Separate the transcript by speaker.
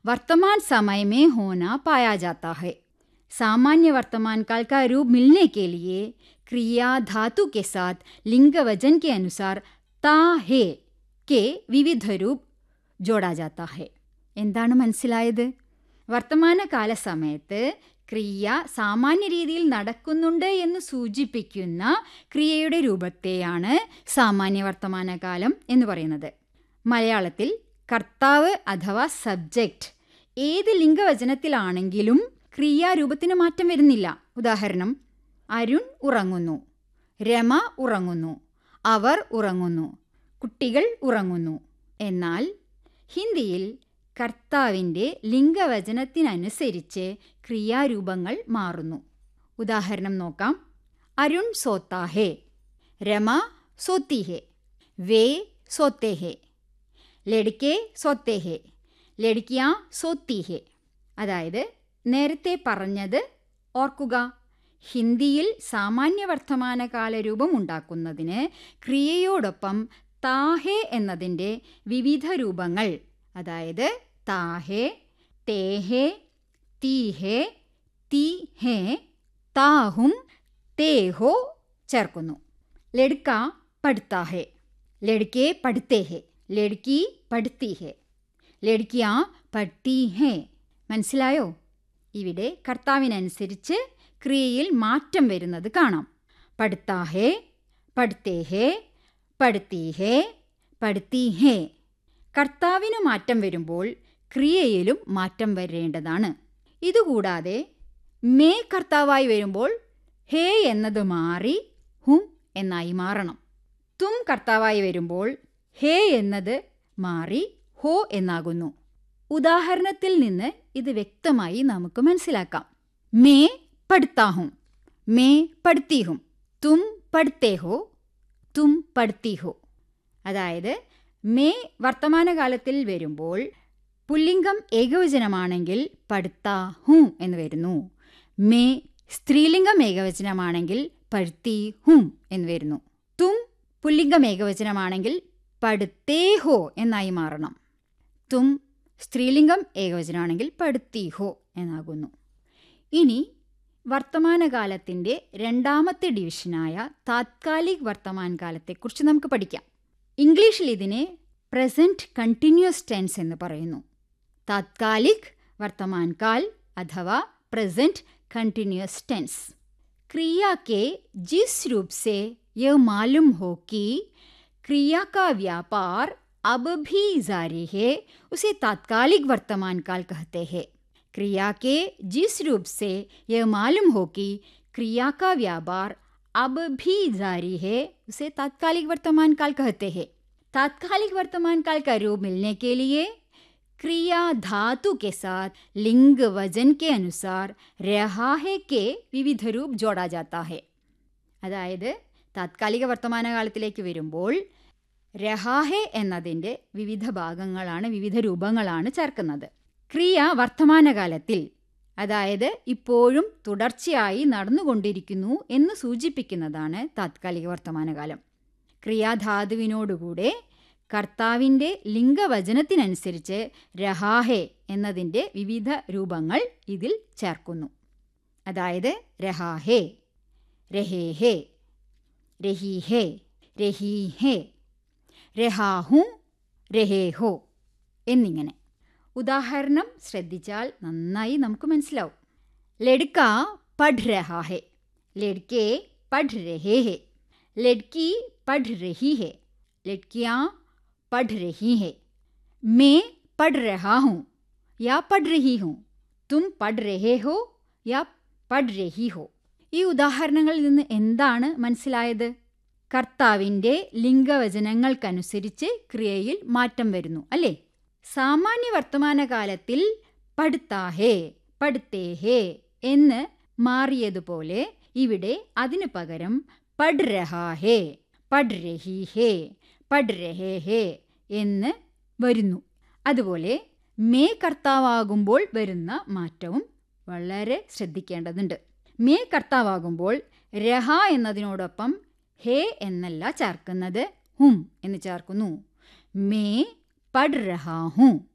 Speaker 1: वर्तमान समय में होना पाया जाता है सामान्य वर्तमान काल का रूप मिलने के लिए क्रिया धातु के साथ लिंग वजन के अनुसार ता है के विविध रूप जोड़ा जाता है എന്താണ് മനസ്സിലായത് വർത്തമാനകാല സമയത്ത് ക്രിയ സാമാന്യ രീതിയിൽ നടക്കുന്നുണ്ട് എന്ന് സൂചിപ്പിക്കുന്ന ക്രിയയുടെ രൂപത്തെയാണ് സാമാന്യ വർത്തമാനകാലം എന്ന് പറയുന്നത് മലയാളത്തിൽ കർത്താവ് അഥവാ സബ്ജക്റ്റ് ഏത് ലിംഗവചനത്തിലാണെങ്കിലും ക്രിയാരൂപത്തിന് മാറ്റം വരുന്നില്ല ഉദാഹരണം അരുൺ ഉറങ്ങുന്നു രമ ഉറങ്ങുന്നു അവർ ഉറങ്ങുന്നു കുട്ടികൾ ഉറങ്ങുന്നു എന്നാൽ ഹിന്ദിയിൽ കർത്താവിൻ്റെ ലിംഗവചനത്തിനനുസരിച്ച് ക്രിയാരൂപങ്ങൾ മാറുന്നു ഉദാഹരണം നോക്കാം അരുൺ സോത്താ ഹേ രമ സോത്തി ഹേ വേ സോത്തെ ഹേ ലടിക്കെ സോത്തെ ഹേ ലടിക്കിയ സോത്തി ഹേ അതായത് നേരത്തെ പറഞ്ഞത് ഓർക്കുക ഹിന്ദിയിൽ സാമാന്യ വർത്തമാനകാല രൂപം ഉണ്ടാക്കുന്നതിന് ക്രിയയോടൊപ്പം താഹേ എന്നതിൻ്റെ വിവിധ രൂപങ്ങൾ അതായത് താഹേ തേഹേ തീഹേ തീഹേ താഹും തേഹോ ചേർക്കുന്നു ലഡ്ക പഠിത്താ ഹേ ലഡ്കെ പഠിത്തേ ഹേ ലഡ്കി പഠിത്തി ഹേ ലഡ്കിയ പഠിത്തി ഹേ മനസ്സിലായോ ഇവിടെ കർത്താവിനനുസരിച്ച് ക്രിയയിൽ മാറ്റം വരുന്നത് കാണാം പഠിത്താ ഹേ പഠിത്തേ ഹേ പഠിത്തി ഹേ പഠിത്തി ഹേ കർത്താവിന് മാറ്റം വരുമ്പോൾ ക്രിയയിലും മാറ്റം വരേണ്ടതാണ് ഇതുകൂടാതെ മേ കർത്താവായി വരുമ്പോൾ ഹേ എന്നത് മാറി ഹും എന്നായി മാറണം തും കർത്താവായി വരുമ്പോൾ ഹേ എന്നത് മാറി ഹോ എന്നാകുന്നു ഉദാഹരണത്തിൽ നിന്ന് ഇത് വ്യക്തമായി നമുക്ക് മനസ്സിലാക്കാം മേ പഠിത്താഹും മേ പഠിത്തീഹും തും പഠിത്തേഹോ തും പഠിത്തീഹോ അതായത് മേ വർത്തമാനകാലത്തിൽ വരുമ്പോൾ പുല്ലിംഗം ഏകവചനമാണെങ്കിൽ പഠിത്താ ഹും എന്ന് വരുന്നു മേ സ്ത്രീലിംഗം ഏകവചനമാണെങ്കിൽ പഴുത്തി ഹും എന്ന് വരുന്നു തും പുല്ലിംഗം ഏകവചനമാണെങ്കിൽ പടുത്തേഹോ എന്നായി മാറണം തും സ്ത്രീലിംഗം ഏകവചനമാണെങ്കിൽ പടുത്തീഹോ എന്നാകുന്നു ഇനി വർത്തമാനകാലത്തിൻ്റെ രണ്ടാമത്തെ ഡിവിഷനായ താത്കാലിക് വർത്തമാനകാലത്തെക്കുറിച്ച് നമുക്ക് പഠിക്കാം ഇംഗ്ലീഷിൽ ഇതിനെ പ്രസൻറ്റ് കണ്ടിന്യൂസ് ടെൻസ് എന്ന് പറയുന്നു താത്കാലിക് വർത്തമാൻകാൽ അഥവാ പ്രസൻറ്റ് कंटिन्यूस टेंस क्रिया के जिस रूप से यह मालूम हो कि क्रिया का व्यापार अब भी जारी है उसे तात्कालिक वर्तमान काल कहते हैं क्रिया के जिस रूप से यह मालूम हो कि क्रिया का व्यापार अब भी जारी है उसे तात्कालिक वर्तमान काल कहते हैं तात्कालिक वर्तमान काल का रूप मिलने के लिए क्रिया धातु के साथ लिंग वजन के अनुसार रहाहे के വിവിധ രൂപ जोड़ा जाता है അതായത് താത്കാലിക വർത്തമാനകാലത്തിലേക്ക് വരുമ്പോൾ രഹാഹെ എന്നതിൻ്റെ വിവിധ ഭാഗങ്ങളാണ് വിവിധ രൂപങ്ങളാണ് ചേർക്കുന്നത് ക്രിയ വർത്തമാനകാലത്തിൽ അതായത് ഇപ്പോഴും തുടർച്ചയായി നടന്നുകൊണ്ടിരിക്കുന്നു എന്ന് സൂചിപ്പിക്കുന്നതാണ് താത്കാലിക വർത്തമാനകാലം ക്രിയാധാതുവിനോടുകൂടെ കർത്താവിൻ്റെ ലിംഗവചനത്തിനനുസരിച്ച് രഹാഹെ എന്നതിൻ്റെ വിവിധ രൂപങ്ങൾ ഇതിൽ ചേർക്കുന്നു അതായത് രഹാഹേ രഹേഹേ രഹീഹേ രഹീഹേ രഹാഹു രഹേഹോ എന്നിങ്ങനെ ഉദാഹരണം ശ്രദ്ധിച്ചാൽ നന്നായി നമുക്ക് മനസ്സിലാവും ലഡ്ക പഠ് രഹാഹേ ലഡ്കെ പഠ് രഹേ ലഡ്കി പഠ് രഹി ഹേ ലഡ്കിയാ पढ़ रही है मैं पढ़ रहा हूँ या पढ़ रही हूँ तुम पढ़ रहे हो या पढ़ रही हो ഈ ഉദാഹരണങ്ങളിൽ നിന്ന് എന്താണ് മനസ്സിലായത് കർത്താവിൻ്റെ ലിംഗവചനങ്ങൾക്കനുസരിച്ച് ക്രിയയിൽ മാറ്റം വരുന്നു അല്ലേ സാമാന്യ വർത്തമാനകാലത്തിൽ പടുത്താഹേ പടുത്തേഹേ എന്ന് മാറിയതുപോലെ ഇവിടെ അതിനു പകരം പഡ് രഹാഹേ പഡ് രഹി ഹേ പഡ് രഹേ ഹേ എന്ന് വരുന്നു അതുപോലെ മേ കർത്താവാകുമ്പോൾ വരുന്ന മാറ്റവും വളരെ ശ്രദ്ധിക്കേണ്ടതുണ്ട് മേ കർത്താവാകുമ്പോൾ രഹ എന്നതിനോടൊപ്പം ഹേ എന്നല്ല ചേർക്കുന്നത് ഹും എന്ന് ചേർക്കുന്നു മേ പഡ് രഹാ ഹും